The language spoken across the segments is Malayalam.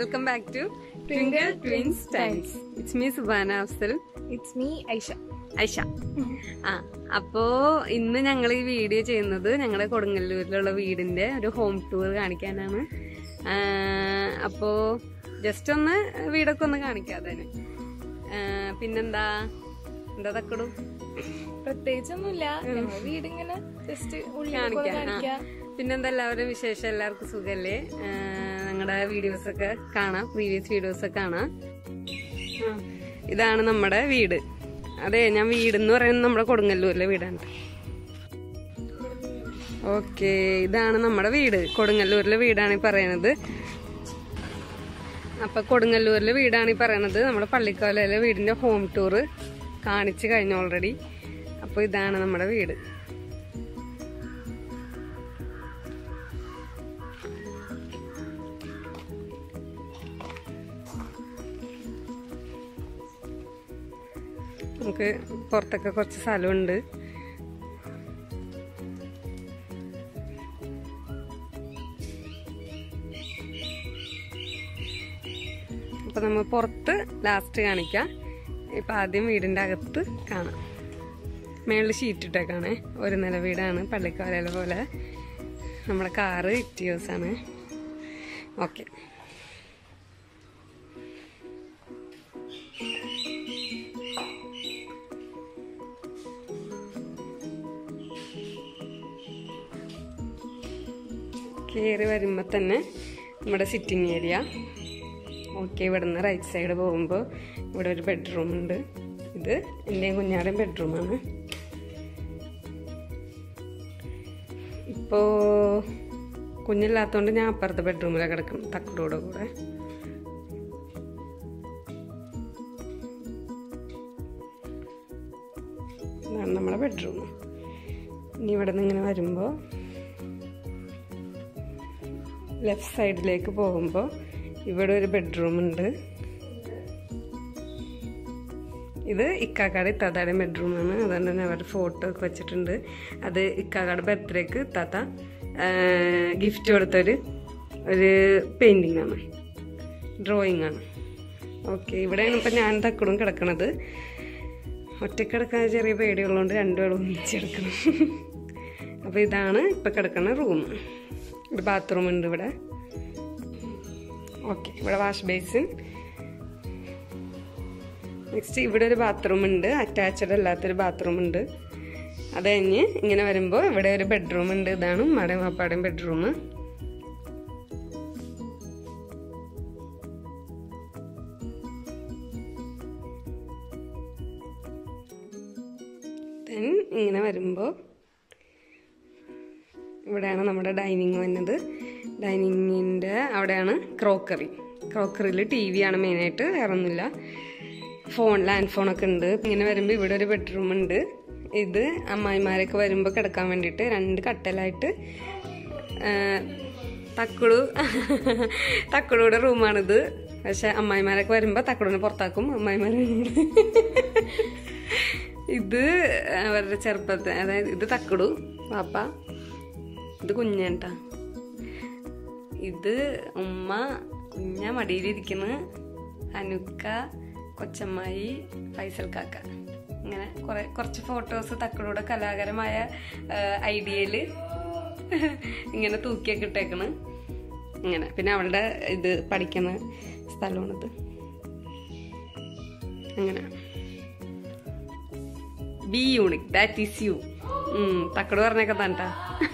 welcome back to twinkle twins times it's me Subana Afsal it's me Aisha Aisha ആ അപ്പോ ഇന്ന് ഞങ്ങൾ ഈ വീഡിയോ ചെയ്യുന്നത് ഞങ്ങളുടെ കൊടുങ്ങല്ലൂരിലുള്ള വീടിന്റെ ഒരു ഹോം ടൂർ കാണിക്കാനാണ് ആ, അപ്പോ ജസ്റ്റ് ഒന്ന് വീടൊക്കെ ഒന്ന് കാണിക്കാതെ പിന്നെന്താ എന്താ തക്കടും പ്രത്യേകിച്ചൊന്നുമില്ല ഞങ്ങൾ വീടിങ്ങനെ ജസ്റ്റ് ഉള്ളിൽ കാണിക്കാം കാണിക്കാം പിന്നെന്താ എല്ലാവരും വിശേഷം എല്ലാവർക്കും സുഖല്ലേ ഞങ്ങളുടെ വീഡിയോസ് ഒക്കെ കാണാം പ്രീവിയസ് വീഡിയോസ് ഒക്കെ കാണാം ആ, ഇതാണ് നമ്മുടെ വീട് അതെ ഞാൻ വീട് എന്ന് പറയുന്നത് നമ്മുടെ കൊടുങ്ങല്ലൂരിലെ വീടാണ് ഓക്കെ ഇതാണ് നമ്മുടെ വീട് കൊടുങ്ങല്ലൂരിലെ വീടാണ് ഈ പറയണത് അപ്പൊ കൊടുങ്ങല്ലൂരിലെ വീടാണ് ഈ പറയണത് നമ്മുടെ പള്ളിക്കോലയിലെ വീടിന്റെ ഹോം ടൂർ കാണിച്ചു കഴിഞ്ഞു ഓൾറെഡി അപ്പൊ ഇതാണ് നമ്മുടെ വീട് നമുക്ക് പുറത്തൊക്കെ കുറച്ച് സ്ഥലമുണ്ട് അപ്പൊ നമ്മൾ പുറത്ത് ലാസ്റ്റ് കാണിക്കാം ഇപ്പൊ ആദ്യം വീടിന്റെ അകത്ത് കാണാം മേളിൽ ഷീറ്റ് ഇട്ടേക്കാണ് ഒരു നില വീടാണ് പള്ളിക്കാരല പോലെ നമ്മുടെ കാറ് ഇറ്റിയോസ് ആണ് ഓക്കെ കയറി വരുമ്പോൾ തന്നെ നമ്മുടെ സിറ്റിംഗ് ഏരിയ ഓക്കെ ഇവിടെ നിന്ന് റൈറ്റ് സൈഡ് പോകുമ്പോൾ ഇവിടെ ഒരു ബെഡ്റൂം ഉണ്ട് ഇത് എൻ്റെയും കുഞ്ഞാടെയും ബെഡ്റൂമാണ് ഇപ്പോൾ കുഞ്ഞില്ലാത്തതുകൊണ്ട് ഞാൻ അപ്പുറത്തെ ബെഡ്റൂമിലാണ് കിടക്കും തക്കടോടെ കൂടെ ഇതാണ് നമ്മളെ ബെഡ്റൂം ഇനി ഇവിടെ നിന്ന് ഇങ്ങനെ വരുമ്പോൾ ലെഫ്റ്റ് സൈഡിലേക്ക് പോകുമ്പോൾ ഇവിടെ ഒരു ബെഡ്റൂം ഉണ്ട് ഇത് ഇക്കാക്കാട് ഇത്താത്താടെ ബെഡ്റൂമാണ് അതുകൊണ്ട് തന്നെ അവരുടെ ഫോട്ടോ ഒക്കെ വെച്ചിട്ടുണ്ട് അത് ഇക്കാക്കാട് ബർത്ത്ഡേക്ക് ഇത്താത്ത ഗിഫ്റ്റ് കൊടുത്തൊരു ഒരു പെയിൻറ്റിങ് ആണ് ഡ്രോയിങ് ആണ് ഓക്കെ ഇവിടെയാണ് ഇപ്പം ഞാൻ തക്കടും കിടക്കണത് ഒറ്റയ്ക്ക് കിടക്കാൻ ചെറിയ പേടിയുള്ളതുകൊണ്ട് രണ്ടുപേരും ഒന്നിച്ചെടുക്കണം അപ്പോൾ ഇതാണ് ഇപ്പം കിടക്കുന്ന റൂം ഒരു ബാത്റൂം ഉണ്ട് ഇവിടെ ഓക്കെ ഇവിടെ വാഷ് ബേസിൻ നെക്സ്റ്റ് ഇവിടെ ഒരു ബാത്റൂം ഉണ്ട് അറ്റാച്ച്ഡ് അല്ലാത്തൊരു ബാത്റൂം ഉണ്ട് അത് കഴിഞ്ഞ് ഇങ്ങനെ വരുമ്പോൾ ഇവിടെ ഒരു ബെഡ്റൂം ഉണ്ട് ഇതാണ് ഉമ്മയുടെയും പാപ്പാടെയും ബെഡ്റൂം ദെൻ ഇങ്ങനെ വരുമ്പോൾ ഇവിടെയാണ് നമ്മുടെ ഡൈനിങ് വന്നത് ഡൈനിങ്ങിൻ്റെ അവിടെയാണ് ക്രോക്കറി ക്രോക്കറിയിൽ ടി വി ആണ് മെയിനായിട്ട് വേറെ ഒന്നുമില്ല ഫോൺ ലാൻഡ് ഫോണൊക്കെ ഉണ്ട് ഇങ്ങനെ വരുമ്പോൾ ഇവിടെ ഒരു ബെഡ്റൂം ഉണ്ട് ഇത് അമ്മായിമാരൊക്കെ വരുമ്പോൾ കിടക്കാൻ വേണ്ടിയിട്ട് രണ്ട് കട്ടലായിട്ട് ആ, തക്കുടു തക്കുടുടെ റൂമാണിത് പക്ഷെ അമ്മായിമാരൊക്കെ വരുമ്പോൾ തക്കുടിനെ പുറത്താക്കും അമ്മായിമാരെ ഇത് അവരുടെ ചെറുപ്പത്തിൽ അതായത് ഇത് തക്കുടു പാപ്പ ഇത് കുഞ്ഞേട്ടാ ഇത് ഉമ്മ കുഞ്ഞ മടിയിലിരിക്കുന്ന ഹനുക്ക കൊച്ചമ്മായി ഫൈസൽ കാക്ക ഇങ്ങനെ കുറെ കുറച്ച് ഫോട്ടോസ് തക്കളൂടെ കലാകരമായ ഐഡിയയില് ഇങ്ങനെ തൂക്കിയൊക്കെ ഇട്ടേക്കണ് ഇങ്ങനെ പിന്നെ അവളുടെ ഇത് പഠിക്കുന്ന സ്ഥലമാണിത് അങ്ങനെ be unique that is you തക്കട് പറഞ്ഞൊക്കെ തണ്ടാ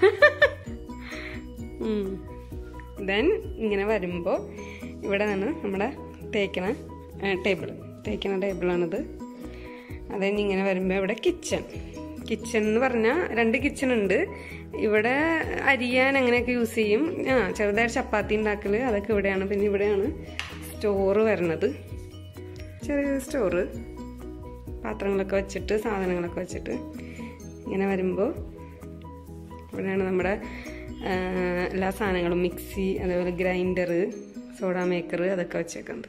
ദെൻ ഇങ്ങനെ വരുമ്പോൾ ഇവിടെ നിന്ന് നമ്മുടെ തേക്കണ ടേബിൾ തേക്കണ ടേബിളാണിത് അത് കഴിഞ്ഞ് ഇങ്ങനെ വരുമ്പോൾ ഇവിടെ കിച്ചൺ കിച്ചൺ എന്ന് പറഞ്ഞാൽ രണ്ട് കിച്ചൺ ഉണ്ട് ഇവിടെ അരിയാൻ അങ്ങനെയൊക്കെ യൂസ് ചെയ്യും ആ ചെറുതായിട്ട് ചപ്പാത്തി ഉണ്ടാക്കൽ അതൊക്കെ ഇവിടെയാണ് പിന്നെ ഇവിടെയാണ് സ്റ്റോറ് വരണത് ചെറിയൊരു സ്റ്റോറ് പാത്രങ്ങളൊക്കെ വെച്ചിട്ട് സാധനങ്ങളൊക്കെ വെച്ചിട്ട് ഇങ്ങനെ വരുമ്പോൾ ഇവിടെയാണ് നമ്മുടെ ആ, എല്ലാ സാധനങ്ങളും മിക്സി അതേപോലെ ഗ്രൈൻഡർ സോഡാ മേക്കർ അതൊക്കെ വെച്ചേക്കുന്നത്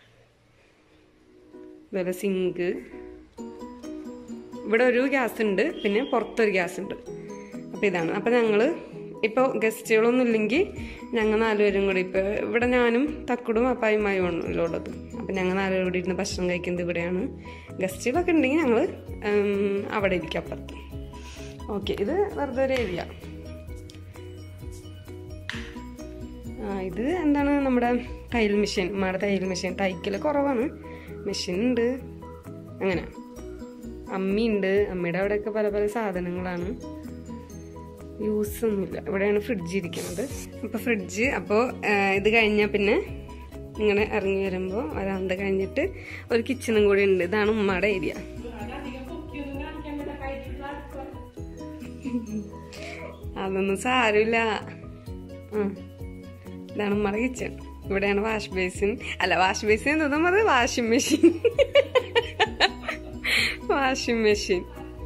അതുപോലെ സിങ്ക് ഇവിടെ ഒരു ഗ്യാസ് ഉണ്ട് പിന്നെ പുറത്തൊരു ഗ്യാസ് ഉണ്ട് അപ്പോൾ ഇതാണ് അപ്പോൾ ഞങ്ങൾ ഇപ്പോൾ ഗസ്റ്റുകളൊന്നും ഇല്ലെങ്കിൽ ഞങ്ങൾ നാലുപേരും കൂടി ഇപ്പോൾ ഇവിടെ ഞാനും തക്കുടും അപ്പായുമായും ആണല്ലോ ഉള്ളത് അപ്പം ഞങ്ങൾ നാലുപേരും കൂടി ഇരുന്ന് ഭക്ഷണം കഴിക്കുന്നത് ഇവിടെയാണ് ഗസ്റ്റുകളൊക്കെ ഉണ്ടെങ്കിൽ ഞങ്ങൾ അവിടെ ഇരിക്കും അപ്പുറത്ത് ഓക്കെ ഇത് വെറുതെ ഒരു ഏരിയ ആ ഇത് എന്താണ് നമ്മുടെ തയ്യൽ മെഷീൻ ഉമ്മയുടെ തയ്യൽ മെഷീൻ തയ്ക്കൽ കുറവാണ് മെഷീൻ ഉണ്ട് അങ്ങനെ അമ്മിയുണ്ട് അമ്മയുടെ അവിടെയൊക്കെ പല പല സാധനങ്ങളാണ് യൂസ് ഒന്നുമില്ല ഇവിടെയാണ് ഫ്രിഡ്ജ് ഇരിക്കുന്നത് അപ്പോൾ ഫ്രിഡ്ജ് അപ്പോൾ ഇത് കഴിഞ്ഞാൽ പിന്നെ ഇങ്ങനെ ഇറങ്ങി വരുമ്പോൾ വരാന്ത കഴിഞ്ഞിട്ട് ഒരു കിച്ചണും കൂടി ഉണ്ട് ഇതാണ് ഉമ്മയുടെ ഏരിയ അതൊന്നും സാരമില്ല ആ ഇതാണ് ഉമ്മയുടെ കിച്ചൺ ഇവിടെയാണ് വാഷ് ബേസിൻ അല്ല വാഷ് ബേസിൻ എന്തോ അത് വാഷിംഗ് മെഷീൻ വാഷിംഗ് മെഷീൻ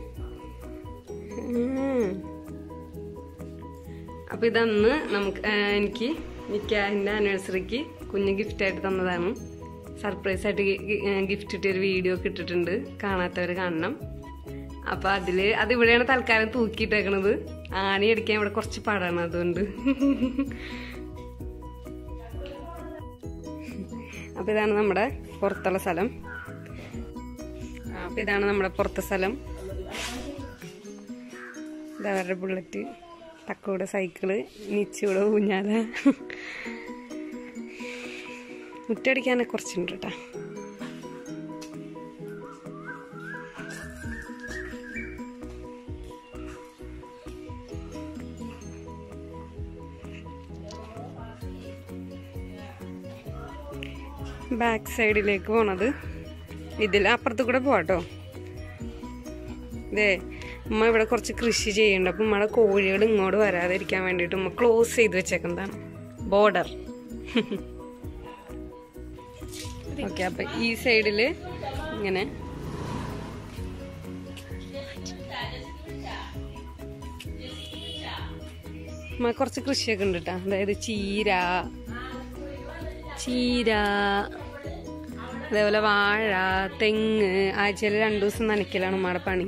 അപ്പൊ ഇതന്ന് നമുക്ക് ആ, എനിക്ക് നിക്കാഹിന്റെ ആനിവേഴ്സറിക്ക് കുഞ്ഞ് ഗിഫ്റ്റ് ആയിട്ട് തന്നതാണ് സർപ്രൈസ് ആയിട്ട് ഗിഫ്റ്റ് ഇട്ട ഒരു വീഡിയോ ഒക്കെ ഇട്ടിട്ടുണ്ട് കാണാത്തവർ കാണണം അപ്പൊ അതില് അത് ഇവിടെയാണ് തൽക്കാലം തൂക്കിയിട്ടേക്കണത് ആണി അടിക്കാൻ ഇവിടെ കുറച്ച് പാടാണ് അതുകൊണ്ട് അപ്പൊ ഇതാണ് നമ്മുടെ പുറത്തുള്ള സ്ഥലം ആ, അപ്പൊ ഇതാണ് നമ്മുടെ പുറത്തെ സ്ഥലം ഇതവരുടെ ബുള്ളറ്റ് തക്കോടെ സൈക്കിള് നിച്ചൂടെ ഊഞ്ഞാല മുറ്റടിക്കാനൊക്കെ കുറച്ചുണ്ട് കേട്ടാ ബാക്ക് സൈഡിലേക്ക് പോണത് ഇതിൽ അപ്പുറത്ത് കൂടെ പോവാട്ടോ ഇതേ ഉമ്മ ഇവിടെ കുറച്ച് കൃഷി ചെയ്യുന്നുണ്ട് അപ്പം ഉമ്മയുടെ കോഴികൾ ഇങ്ങോട്ട് വരാതിരിക്കാൻ വേണ്ടിയിട്ട് ഉമ്മ ക്ലോസ് ചെയ്ത് വെച്ചേക്കുന്നതാണ് ബോർഡർ ഓക്കെ അപ്പൊ ഈ സൈഡില് ഇങ്ങനെ ഉമ്മ കുറച്ച് കൃഷിയൊക്കെ ഉണ്ട് കേട്ടോ അതായത് ചീര ചീര അതേപോലെ വാഴ തെങ്ങ് ആഴ്ചയിൽ രണ്ടു ദിവസം നനയ്ക്കലാണ് ഉമ്മയുടെ പണി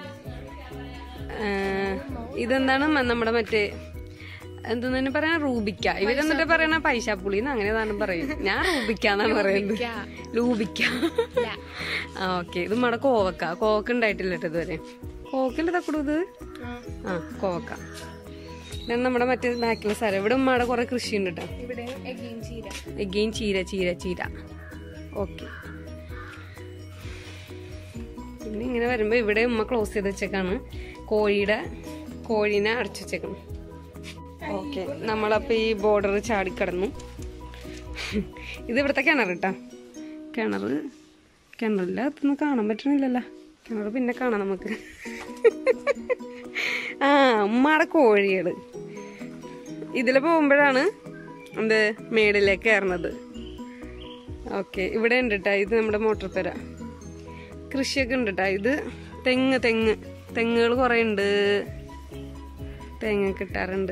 ആഹ് ഇതെന്താണ് മ- നമ്മുടെ മറ്റേ എന്തെന്നു പറയാ റൂബിക്ക ഇവരെന്നിട്ട് പറയണ പൈശാപ്പുളി എന്ന് അങ്ങനെ ഏതാണ്ട് പറയും ഞാൻ റൂബിക്ക എന്നാണ് പറയുന്നത് ലൂബിക്ക ആ ഓക്കെ ഇത് നമ്മുടെ കോവക്ക കോവക്ക ഉണ്ടായിട്ടില്ല കേട്ടോ ഇതുവരെ കോവക്കല്ലേ തക്കുടു ഇത് ആ കോവക്ക ഇതാണ് നമ്മുടെ മറ്റേ ബാക്കിലെ സ്ഥലം ഇവിടെ ഉമ്മയുടെ കുറെ കൃഷി ഉണ്ട് കേട്ടോ ഇവിടെ എഗെയിൻ ചീര എഗെയിൻ ചീര ചീര ചീര ഓക്കെ പിന്നെ ഇങ്ങനെ വരുമ്പോൾ ഇവിടെ ഉമ്മ ക്ലോസ് ചെയ്ത് വെച്ചേക്കാണ് കോഴിയുടെ കോഴീനെ അടച്ചു വെച്ചേക്കണം ഓക്കെ നമ്മളപ്പോൾ ഈ ബോർഡർ ചാടിക്കടന്നു ഇത് ഇവിടുത്തെ കിണർ കേട്ടാ കിണർ കിണറില്ല അതൊന്നും കാണാൻ പറ്റണില്ലല്ലോ കിണർ പിന്നെ കാണാം നമുക്ക് ആ ഉമ്മയുടെ കോഴികൾ ഇതിൽ പോകുമ്പോഴാണ് എന്ത് മേടിലേക്ക് കയറണത് ഓക്കെ ഇവിടെ ഉണ്ട് കേട്ടോ ഇത് നമ്മുടെ മോട്ടോർ പെര കൃഷിയൊക്കെ ഉണ്ട് കേട്ടോ ഇത് തെങ്ങ് തെങ്ങ് തെങ്ങുകൾ കുറേ ഉണ്ട് തേങ്ങ കിട്ടാറുണ്ട്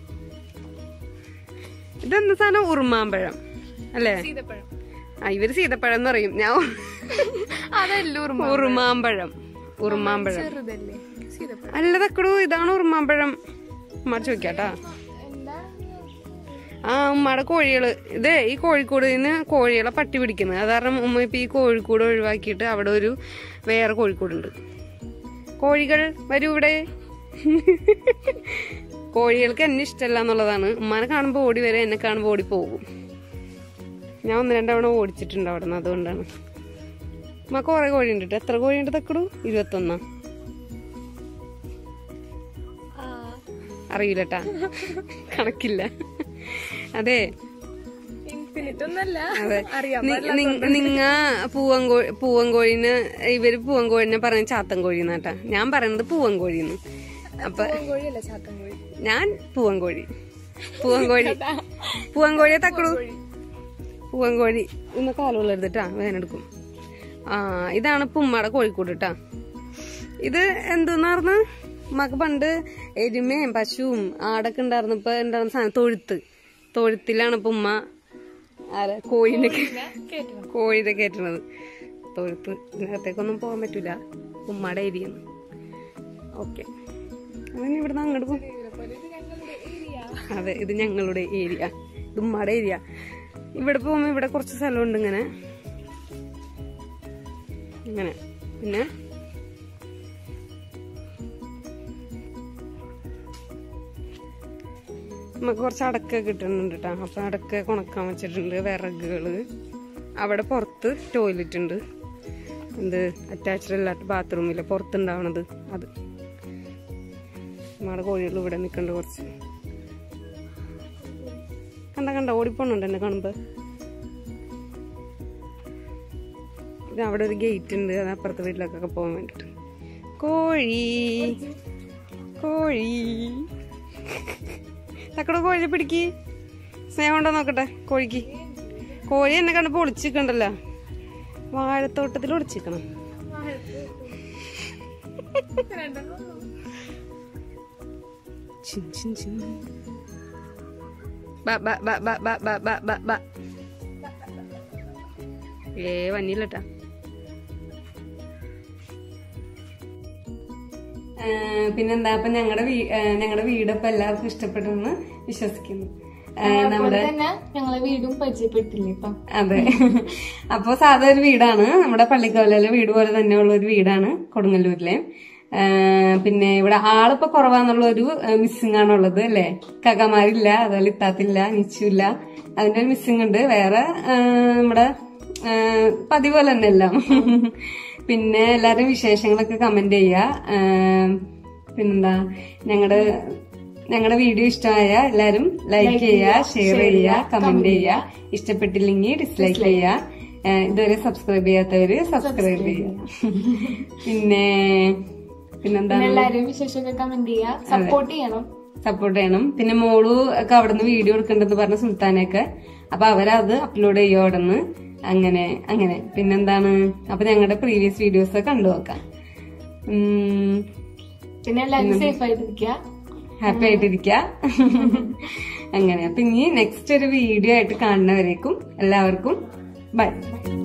ഇതെന്ത് സാധനം ഉറുമാമ്പഴം അല്ലേ സീതപ്പഴം ആ ഇവര് സീതപ്പഴം എന്ന് പറയും ഞാൻ അതെല്ലാം ഉറുമാമ്പഴം ഉറുമാമ്പഴം ചെറുതല്ലേ സീതപ്പഴം അല്ല തക്കടു ഇതാണ് ഉറുമാമ്പഴം ഉമ്മ ചോദിക്കാട്ടാ എന്താ ആ ഉമ്മയുടെ കോഴികള് ഇതേ ഈ കോഴിക്കൂട് നിന്ന് കോഴികളെ പട്ടി പിടിക്കുന്നത് അത് കാരണം ഉമ്മ ഇപ്പൊ ഈ കോഴിക്കൂട് ഒഴിവാക്കിയിട്ട് അവിടെ ഒരു വേറെ കോഴിക്കൂടുണ്ട് കോഴികൾ വരൂ ഇവിടെ കോഴികൾക്ക് എന്നെ ഇഷ്ടമല്ല എന്നുള്ളതാണ് ഉമ്മാനെ കാണുമ്പോൾ ഓടി വരെ എന്നെ കാണുമ്പോൾ ഓടി പോകും ഞാൻ ഒന്ന് രണ്ടവണ ഓടിച്ചിട്ടുണ്ട് അവിടെ നിന്ന് അതുകൊണ്ടാണ് ഉമ്മ കുറെ കോഴിയുണ്ട് കേട്ടോ എത്ര കോഴിയുണ്ട് തക്കടു ഇരുപത്തൊന്നാ അറിയില്ലട്ടാ കണക്കില്ല അതെ ഇൻഫിനിറ്റ് ഒന്നല്ല അതെ അറിയാം നി- നി- നിങ്ങ പൂവൻകോഴി പൂവൻകോഴിന് ഇവര് പൂവൻകോഴിനെ പറയുന്നത് ചാത്തൻ കോഴി എന്നാട്ടാ ഞാൻ പറയുന്നത് പൂവൻകോഴിന്ന് അപ്പൊ കോഴിയല്ല ചാത്തൻ കോഴി ഞാൻ പൂവൻകോഴി പൂവൻകോഴി പൂവൻകോഴിയെ തക്കടു പൂവൻകോഴി ഇന്ന് കാലുള്ളരുതിട്ടാ വേനെടുക്കും ആ ഇതാണ് ഇപ്പൊ ഉമ്മയുടെ കോഴിക്കോട് കേട്ടാ ഇത് എന്തെന്ന് പറഞ്ഞ ഉമ്മക്ക് പണ്ട് എരുമയും പശുവും ആടൊക്കെ ഉണ്ടായിരുന്നു ഇപ്പൊ ഉണ്ടായിരുന്ന സാധനം തൊഴുത്ത് തൊഴുത്തിലാണ് ഇപ്പൊ ഉമ്മ ആരെ കോഴിനെ കേട്ടോ കോഴിനെ കയറ്റണത് തൊഴുത്ത് ഇതിനകത്തേക്കൊന്നും പോകാൻ പറ്റൂല ഉമ്മയുടെ ഏരിയ ഓക്കെ അങ്ങനെ ഇവിടുന്ന് അങ്ങോട്ട് പോകും ഇതേപോലെ ഇത് ഞങ്ങളുടെ അതെ ഇത് ഞങ്ങളുടെ ഏരിയ ഇത് ഉമ്മയുടെ ഏരിയ ഇവിടെ പോകുമ്പോൾ ഇവിടെ കുറച്ച് സ്ഥലമുണ്ട് ഇങ്ങനെ ഇങ്ങനെ പിന്നെ നമുക്ക് കുറച്ച് അടക്ക കിട്ടുന്നുണ്ട് കേട്ടോ അപ്പൊ അടക്ക കുണക്കാൻ വെച്ചിട്ടുണ്ട് വിറകുകള് അവിടെ പുറത്ത് ടോയ്ലറ്റ് ഉണ്ട് എന്ത് അറ്റാച്ച്ഡ് അല്ലാത്ത ബാത്റൂമില്ല പുറത്തുണ്ടാവണത് അത് നമ്മുടെ കോഴികൾ ഇവിടെ നിൽക്കണ്ട് കുറച്ച് കണ്ട കണ്ട ഓടിപ്പോണുണ്ട് എന്നെ കാണുമ്പോ ഇത് അവിടെ ഒരു ഗേറ്റ് ഉണ്ട് അത് അപ്പുറത്തെ വീട്ടിലേക്കൊക്കെ പോകാൻ വേണ്ടിട്ട് കോഴി കോഴി തക്കടെ കോഴിയെ പിടിക്ക് സ്നേഹം ഉണ്ടോ നോക്കട്ടെ കോഴിക്ക് കോഴി എന്നെ കണ്ടപ്പോ ഒളിച്ചിക്കണ്ടല്ലോ വാഴത്തോട്ടത്തിൽ ഒളിച്ചിക്കണം ചിൻ ചിൻ ചിൻ ബാ ബാ ബാ ബാ ബാ ബാ ബാ ബാ ബാ ഏ വന്നില്ലട്ടാ പിന്നെന്താ അപ്പൊ ഞങ്ങളുടെ ഞങ്ങളുടെ വീടൊക്കെ എല്ലാവർക്കും ഇഷ്ടപ്പെട്ടെന്ന് വിശ്വസിക്കുന്നു ആ, നമ്മുടെ തന്നെ ഞങ്ങളെ വീടും പരിചയപ്പെട്ടില്ലേ ഇപ്പൊ അതെ അപ്പൊ സാധാ ഒരു വീടാണ് നമ്മുടെ പള്ളിക്കോലയിലെ വീട് പോലെ തന്നെയുള്ള ഒരു വീടാണ് കൊടുങ്ങല്ലൂരിലെ ആ, പിന്നെ ഇവിടെ ആളിപ്പോ കുറവാന്നുള്ള ഒരു മിസ്സിംഗ് ആണുള്ളത് അല്ലേ കകമാരില്ല അതുപോലെ ഇത്താത്തില്ല നിച്ചുല്ല അതിന്റെ ഒരു മിസ്സിംഗ് ഉണ്ട് വേറെ ആ, നമ്മുടെ ആ, പതിവ് പോലെ തന്നെ എല്ലാം പിന്നെ എല്ലാരും വിശേഷങ്ങളൊക്കെ കമന്റ് ചെയ്യാ ആ, പിന്നെന്താ ഞങ്ങളുടെ ഞങ്ങളുടെ വീഡിയോ ഇഷ്ടമായ എല്ലാരും ലൈക്ക് ചെയ്യുക ഷെയർ ചെയ്യുക കമന്റ് ചെയ്യുക ഇഷ്ടപ്പെട്ടില്ലെങ്കിൽ ഡിസ്ലൈക്ക് ചെയ്യുക ഏഹ് ഇതുവരെ സബ്സ്ക്രൈബ് ചെയ്യാത്തവര് സബ്സ്ക്രൈബ് ചെയ്യുക പിന്നെ പിന്നെന്താണ് എല്ലാരും വിശേഷമൊക്കെ കമന്റ് ചെയ്യാ സപ്പോർട്ട് ചെയ്യണം സപ്പോർട്ട് ചെയ്യണം പിന്നെ മോളു ഒക്കെ അവിടെ നിന്ന് വീഡിയോ എടുക്കേണ്ടത് പറഞ്ഞ സുൽത്താനൊക്കെ അപ്പൊ അവരത് അപ്ലോഡ് ചെയ്യും അവിടെ നിന്ന് അങ്ങനെ അങ്ങനെ പിന്നെന്താണ് അപ്പൊ ഞങ്ങളുടെ പ്രീവിയസ് വീഡിയോസ് കണ്ടു നോക്കാം ഉം, പിന്നെ എല്ലാരും സേഫ് ആയിട്ടിരിക്കുക ഹാപ്പി ആയിട്ടിരിക്ക അങ്ങനെ അപ്പൊ ഇനി നെക്സ്റ്റ് ഒരു വീഡിയോ ആയിട്ട് കാണുന്നവരേക്കും എല്ലാവർക്കും ബൈ